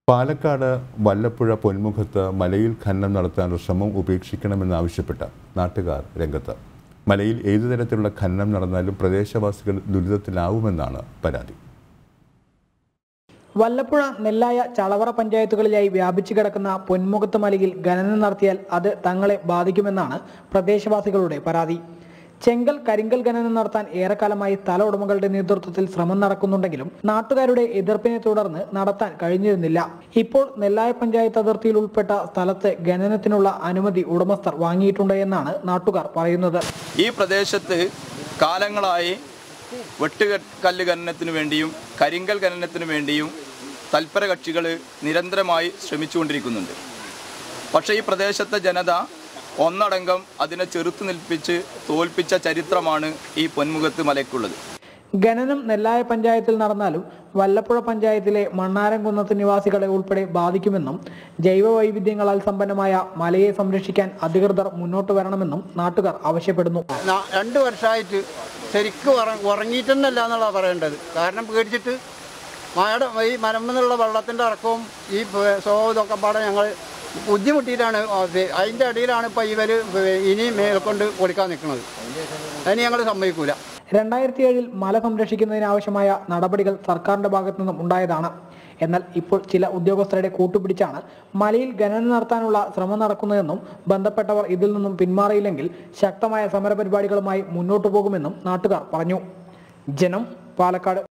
പാലക്കാട് വല്ലപ്പുഴ പൊന്മുഖത്ത് മലയിൽ ഖനനം നടത്താനുള്ള ശ്രമം ഉപേക്ഷിക്കണമെന്നാവശ്യപ്പെട്ട് നാട്ടുകാർ രംഗത്ത് മലയിൽ ഏതു തരത്തിലുള്ള ഖനനം നടന്നാലും പ്രദേശവാസികൾ ദുരിതത്തിലാവുമെന്നാണ് പരാതി വല്ലപ്പുഴ നെല്ലായ ചളവറ പഞ്ചായത്തുകളിലായി വ്യാപിച്ചു കിടക്കുന്ന പൊന്മുഖത്ത് മലയിൽ ഖനനം നടത്തിയാൽ അത് തങ്ങളെ ബാധിക്കുമെന്നാണ് പ്രദേശവാസികളുടെ പരാതി ചെങ്കൽ കരിങ്കൽ ഖനനം നടത്താൻ ഏറെക്കാലമായി സ്ഥല ഉടമകളുടെ നേതൃത്വത്തിൽ ശ്രമം നടക്കുന്നുണ്ടെങ്കിലും നാട്ടുകാരുടെ എതിർപ്പിനെ തുടർന്ന് നടത്താൻ കഴിഞ്ഞിരുന്നില്ല ഇപ്പോൾ നെല്ലായ പഞ്ചായത്ത് അതിർത്തിയിൽ ഉൾപ്പെട്ട സ്ഥലത്ത് ഖനനത്തിനുള്ള അനുമതി ഉടമസ്ഥർ വാങ്ങിയിട്ടുണ്ട് എന്നാണ് നാട്ടുകാർ പറയുന്നത് ഈ പ്രദേശത്ത് കാലങ്ങളായി വെട്ടുകല്ല് ഖനനത്തിനു വേണ്ടിയും കരിങ്കൽ ഖനനത്തിനു വേണ്ടിയും തൽപര കക്ഷികൾ നിരന്തരമായി ശ്രമിച്ചുകൊണ്ടിരിക്കുന്നുണ്ട് പക്ഷേ ഈ പ്രദേശത്തെ ജനത ഒന്നടങ്കം അതിനെ ചെറുത്തു നിൽപ്പിച്ച് തോൽപ്പിച്ച ചരിത്രമാണ് ഈ പൊന്മുഖത്ത് മലയ്ക്കുള്ളത് ഖനനം നെല്ലായ പഞ്ചായത്തിൽ നടന്നാലും വല്ലപ്പുഴ പഞ്ചായത്തിലെ മണ്ണാരംകുന്നത്ത് നിവാസികളെ ഉൾപ്പെടെ ബാധിക്കുമെന്നും ജൈവ വൈവിധ്യങ്ങളാൽ സമ്പന്നമായ മലയെ സംരക്ഷിക്കാൻ അധികൃതർ മുന്നോട്ട് വരണമെന്നും നാട്ടുകാർ ആവശ്യപ്പെടുന്നു ന- രണ്ട് വർഷമായിട്ട് ശരിക്കും ഉറ- ഉറങ്ങിയിട്ടെന്നല്ല എന്നുള്ള പറയേണ്ടത് കാരണം പേടിച്ചിട്ട് മഴയുടെ ഈ മരമെന്നുള്ള വെള്ളത്തിൻ്റെ ഇറക്കവും ഈ പ- സ്വഭാവം ഇതൊക്കെ പാടെ ഞങ്ങൾ ബുദ്ധിമുട്ടിയിട്ടാണ് അതിൻ്റെ അടിയിലാണ് ഇപ്പോൾ ഇവർ ഇനി മേൽക്കൊണ്ട് കൊടുക്കാൻ നിൽക്കുന്നത് അതിന് ഞങ്ങൾ സമ്മതിക്കൂല രണ്ടായിരത്തി ഏഴിൽ മല സംരക്ഷിക്കുന്നതിനാവശ്യമായ നടപടികൾ സർക്കാരിന്റെ ഭാഗത്തു നിന്നും ഉണ്ടായതാണ് എന്നാൽ ഇപ്പോൾ ചില ഉദ്യോഗസ്ഥരുടെ കൂട്ടുപിടിച്ചാണ് മലയിൽ ഖനനം നടത്താനുള്ള ശ്രമം നടക്കുന്നതെന്നും ബന്ധപ്പെട്ടവർ ഇതിൽ നിന്നും പിന്മാറിയില്ലെങ്കിൽ ശക്തമായ സമരപരിപാടികളുമായി മുന്നോട്ടു പോകുമെന്നും നാട്ടുകാർ പറഞ്ഞു ജനം പാലക്കാട്